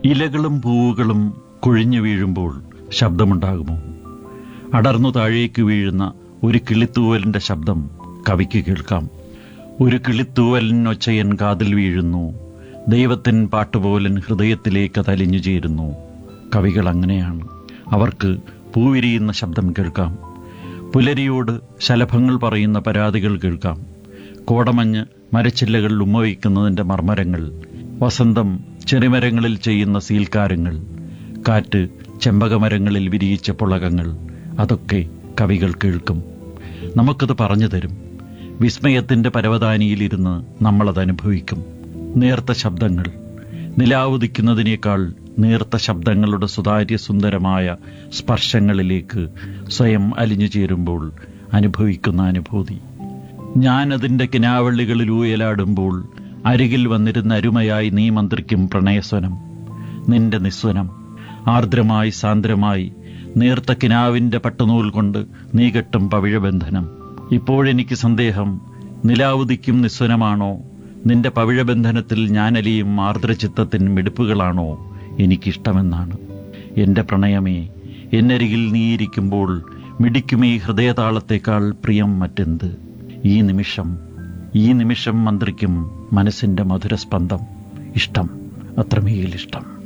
ഇലകളും പൂവുകളും കൊഴിഞ്ഞു വീഴുമ്പോൾ ശബ്ദമുണ്ടാകുമോ അടർന്നു താഴേക്ക് വീഴുന്ന ഒരു കിളിത്തൂവലിന്റെ ശബ്ദം കവിക്ക് കേൾക്കാം ഒരു കിളിത്തൂവലിനൊച്ചയൻ കാതിൽ വീഴുന്നു ദൈവത്തിൻ പാട്ടുപോലൻ ഹൃദയത്തിലേക്ക് തലിഞ്ഞു ചേരുന്നു കവികൾ അങ്ങനെയാണ് അവർക്ക് പൂവിരിയുന്ന ശബ്ദം കേൾക്കാം പുലരിയോട് ശലഭങ്ങൾ പറയുന്ന പരാതികൾ കേൾക്കാം കോടമഞ്ഞ് മരച്ചില്ലകളിൽ ഉമ്മവയ്ക്കുന്നതിൻ്റെ മർമ്മരങ്ങൾ വസന്തം ചെറിമരങ്ങളിൽ ചെയ്യുന്ന സീൽക്കാരങ്ങൾ കാറ്റ് ചെമ്പകമരങ്ങളിൽ വിരിയിച്ച പുളകങ്ങൾ അതൊക്കെ കവികൾ കേൾക്കും നമുക്കത് പറഞ്ഞു തരും വിസ്മയത്തിൻ്റെ പരവതാനിയിലിരുന്ന് നമ്മളത് അനുഭവിക്കും നേർത്ത ശബ്ദങ്ങൾ നിലാവുദിക്കുന്നതിനേക്കാൾ നേർത്ത ശബ്ദങ്ങളുടെ സുതാര്യ സുന്ദരമായ സ്പർശങ്ങളിലേക്ക് സ്വയം അലിഞ്ഞു ചേരുമ്പോൾ അനുഭവിക്കുന്ന അനുഭൂതി ഞാനതിൻ്റെ കിനാവള്ളികളിൽ ഊയലാടുമ്പോൾ അരികിൽ വന്നിരുന്ന അരുമയായി നീ മന്ത്രിക്കും പ്രണയസ്വനം നിന്റെ നിസ്വനം ആർദ്രമായി സാന്ദ്രമായി നേർത്ത കിനാവിൻ്റെ പട്ടുനൂൽ കൊണ്ട് നീ കെട്ടും പവിഴബന്ധനം ഇപ്പോഴെനിക്ക് സന്ദേഹം നിലാവുദിക്കും നിസ്വനമാണോ നിന്റെ പവിഴബന്ധനത്തിൽ ഞാനലിയും ആർദ്രചിത്തത്തിൻ മിടുപ്പുകളാണോ എനിക്കിഷ്ടമെന്നാണ് എൻ്റെ പ്രണയമേ എന്നരികിൽ നീയിരിക്കുമ്പോൾ മിടിക്കുമേ ഹൃദയതാളത്തേക്കാൾ പ്രിയം മറ്റെന്ത് ഈ നിമിഷം ഈ നിമിഷം മന്ത്രിക്കും മനസ്സിൻ്റെ മധുരസ്പന്ദം ഇഷ്ടം അത്രമേലിഷ്ടം